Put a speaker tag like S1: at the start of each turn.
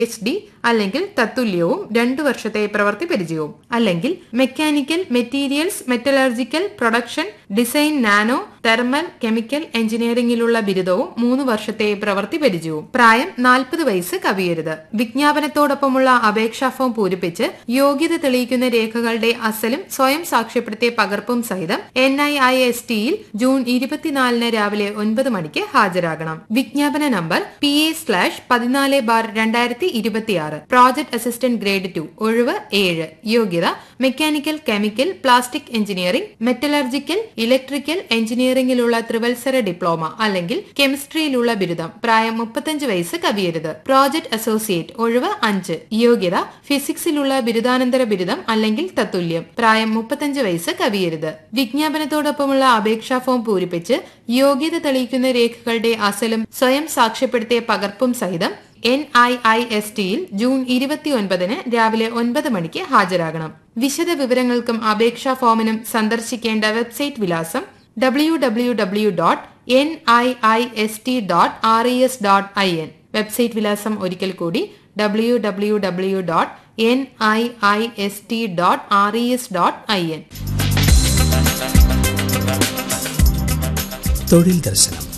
S1: H D അല്ലെങ്കിൽ തത്തുല്യവും രണ്ടു വർഷത്തെ പ്രവൃത്തി പരിചയവും അല്ലെങ്കിൽ mechanical materials metallurgical production design nano thermal chemical എഞ്ചിനീയറിംഗിലുള്ള ബിരുദവും മൂന്ന് വർഷത്തെ പ്രവൃത്തി പരിചയവും പ്രായം നാൽപ്പത് വയസ്സ് കവിയരുത് വിജ്ഞാപനത്തോടൊപ്പമുള്ള അപേക്ഷാ ഫോം പൂരിപ്പിച്ച് യോഗ്യത തെളിയിക്കുന്ന രേഖകളുടെ അസലും സ്വയം സാക്ഷ്യപ്പെടുത്തിയ പകർപ്പും സഹിതം എൻ ഐ ഐ എസ് ടിയിൽ ജൂൺ ഇരുപത്തിനാലിന് രാവിലെ ഒൻപത് മണിക്ക് ഹാജരാകണം വിജ്ഞാപന നമ്പർ പി എ സ്ലാഷ് പതിനാല് ബാർ രണ്ടായിരത്തി ഇരുപത്തിയാറ് പ്രോജക്ട് അസിസ്റ്റന്റ് ഗ്രേഡ് ടു ഒഴിവ് ഏഴ് യോഗ്യത mechanical chemical plastic engineering metallurgical electrical എഞ്ചിനീയറിംഗിലുള്ള ത്രിവത്സര ഡിപ്ലോമ അല്ലെങ്കിൽ കെമിസ്ട്രിയിലുള്ള ബിരുദം പ്രായം മുപ്പത്തഞ്ച് വയസ്സ് കവിയരുത് പ്രോജക്ട് അസോസിയേറ്റ് ഒഴിവ് അഞ്ച് യോഗ്യത ഫിസിക്സിലുള്ള ബിരുദാനന്തര ബിരുദം അല്ലെങ്കിൽ തത്തുല്യം പ്രായം മുപ്പത്തഞ്ച് വയസ്സ് കവിയരുത് വിജ്ഞാപനത്തോടൊപ്പമുള്ള അപേക്ഷാ ഫോം പൂരിപ്പിച്ച് യോഗ്യത തെളിയിക്കുന്ന രേഖകളുടെ അസലും സ്വയം സാക്ഷ്യപ്പെടുത്തിയ പകർപ്പും സഹിതം എൻ ഐ ഐ എസ് ടിയിൽ ജൂൺ ഇരുപത്തിയൊൻപതിന് രാവിലെ ഒൻപത് മണിക്ക് ഹാജരാകണം വിശദ വിവരങ്ങൾക്കും അപേക്ഷാ ഫോമിനും സന്ദർശിക്കേണ്ട വെബ്സൈറ്റ് വിലാസം W W W dot N I I S T dot R E S dot I N website വിലാസം ഒരിക്കൽ കൂടി W W W dot N I I S T dot R E S dot I N
S2: തൊഴിൽ ദർശനം